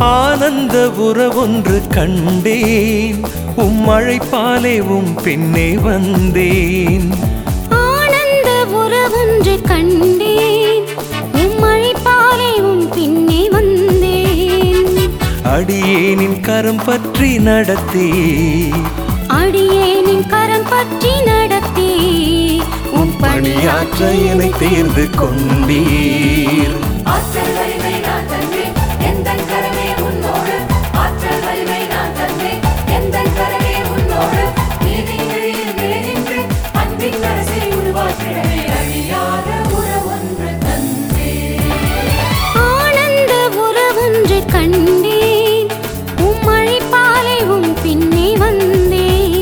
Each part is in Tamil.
ஆனந்த உறவொன்று கண்டேன் உம் மழைப்பாலே உம் பின்னே வந்தேன் ஆனந்த உறவொன்று கண்டேன் உம் மழைப்பாலே உம் பின்னே வந்தேன் அடியேனின் கரம் பற்றி நடத்தி அடியேனின் கரம் பற்றி நடத்தி உம் பணியாற்ற என்னை தேர்ந்து கொண்டீர் ஆற்றல் வலிமை நான் தந்தேன் எந்தன் கரமே உன்னோடு ஆற்றல் வலிமை நான் தந்தேன் எந்தன் கரமே உன்னோடு நீதிகளில் நிலைநின்று அன்பின் அரசை உருவாக்கிடவே அழியாத உறவொன்று தந்தேன் ஆனந்த உறவொன்று கண்டேன் உம் மழைப்பாலே உம் பின்னே வந்தேன்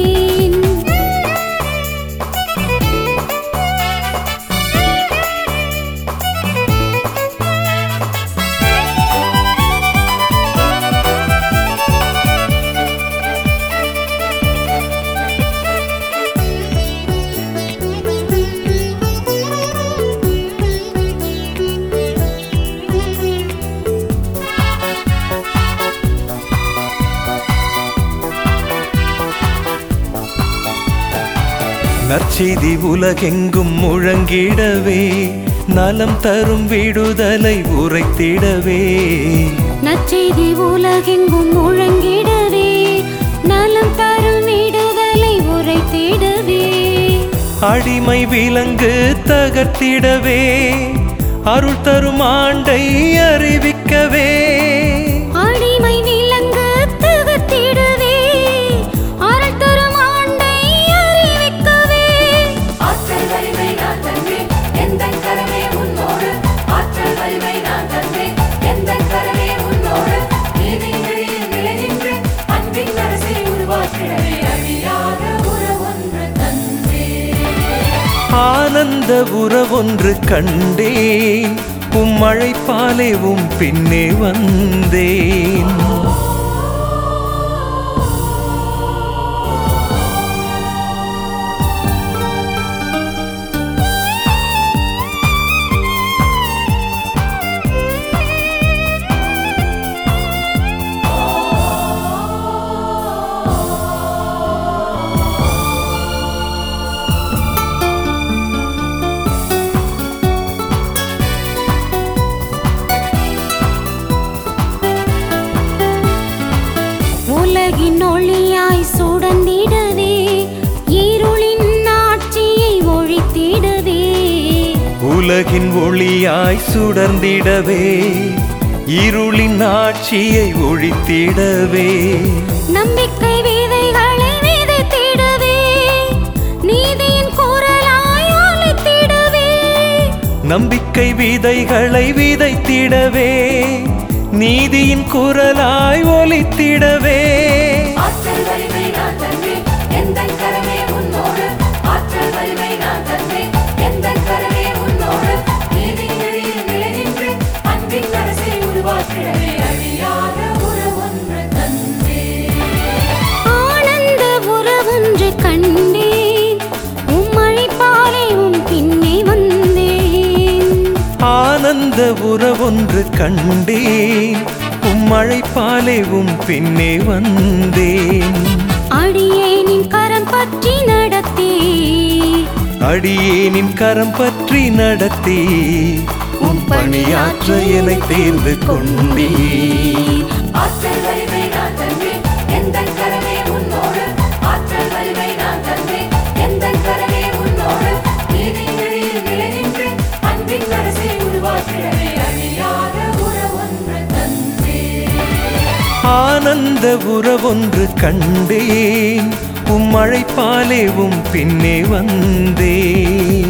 நற்செய்தி உலகெங்கும் முழங்கிடவே நலம் தரும் விடுதலை உரைத்திடவே நற்செய்தி உலகெங்கும் முழங்கிடவே நலம் தரும் விடுதலை உரைத்திடவே அடிமை விலங்கு தகர்த்திடவே அருள் தரும் ஆண்டை அறிவிக்கவே அடிமை விலங்கு தகர்த்திடவே அருள் தரும் ஆண்டை அறிவிக்கவே ஆற்றல் வலிமை நான் தந்தேன் எந்தன் கரமே உன்னோடு ஆற்றல் வலிமை நான் தந்தேன் எந்தன் கரமே உன்னோடு நீதிகளில் நிலைநின்று அன்பின் அரசை உருவாக்கிடவே அழியாத உறவொன்று தந்தேன் ஆனந்த உறவொன்று கண்டேன் உம் மழைப்பாலே உம் பின்னே வந்தேன் உலகின் ஒளியாய் சுடந்திடவே இருளின் ஆட்சியை ஒழித்திடவே உலகின் ஒளியாய் சுடர்ந்திடவே இருளின் ஆட்சியை ஒழித்திடவே நம்பிக்கை விதைகளை விதைத்திடவே நீதியின் குரலாய் ஒலித்திடவே நம்பிக்கை விதைகளை விதைத்திடவே நீதியின் குரலாய் ஒலித்திடவே ஆற்றல் வலிமை நான் தந்தேன் எந்தன் கரமே உன்னோடு ஆற்றல் வலிமை நான் தந்தேன் எந்தன் கரமே உன்னோடு நீதிகளில் நிலைநின்று அன்பின் அரசை உருவாக்கிடவே அழியாத உறவொன்று தந்தேன் ஆனந்த உறவொன்று கண்டேன் உம் மழைப்பாலே உம் பின்னே வந்தேன் ஆனந்த உறவொன்று கண்டேன் உம் மழைப்பாலே உம் பின்னே வந்தேன் அடியேனின் கரம் பற்றி நடத்தி அடியேனின் கரம் பற்றி நடத்தி உம் பணியாற்ற என்னை தேர்ந்து கொண்டீர் ஆற்றல் வலிமை நான் தந்தேன் எந்தன் கரமே உன்னோடு ஆற்றல் வலிமை நான் தந்தேன் எந்தன் கரமே உன்னோடு நீதிகளில் நிலைநின்று அன்பின் அரசை உருவாக்கிடவே அழியாத உறவொன்று தந்தேன் ஆனந்த உறவொன்று கண்டேன் உம் மழைப்பாலே உம் பின்னே வந்தேன்